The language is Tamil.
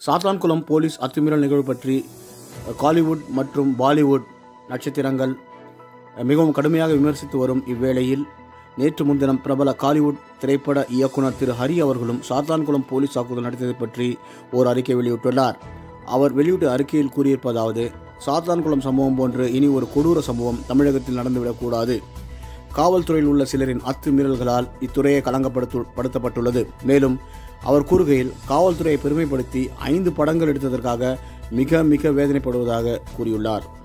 சாத்தான்குளம் போலீஸ் அத்துமீறல் நிகழ்வு பற்றி காலிவுட் மற்றும் பாலிவுட் நட்சத்திரங்கள் மிகவும் கடுமையாக விமர்சித்து வரும் இவ்வேளையில் நேற்று முன்தினம் பிரபல காலிவுட் திரைப்பட இயக்குனர் திரு ஹரி அவர்களும் சாத்தான்குளம் போலீஸ் தாக்குதல் நடத்தியது பற்றி ஓர் அறிக்கை வெளியிட்டுள்ளார் அவர் வெளியிட்ட அறிக்கையில் கூறியிருப்பதாவது சாத்தான்குளம் சம்பவம் போன்று இனி ஒரு கொடூர சம்பவம் தமிழகத்தில் நடந்துவிடக்கூடாது காவல்துறையில் உள்ள சிலரின் அத்துமீறல்களால் இத்துறையை களங்கப்படுத்து படுத்தப்பட்டுள்ளது மேலும் அவர் கூறுகையில் காவல்துறையை பெருமைப்படுத்தி ஐந்து படங்கள் எடுத்ததற்காக மிக மிக வேதனைப்படுவதாக கூறியுள்ளார்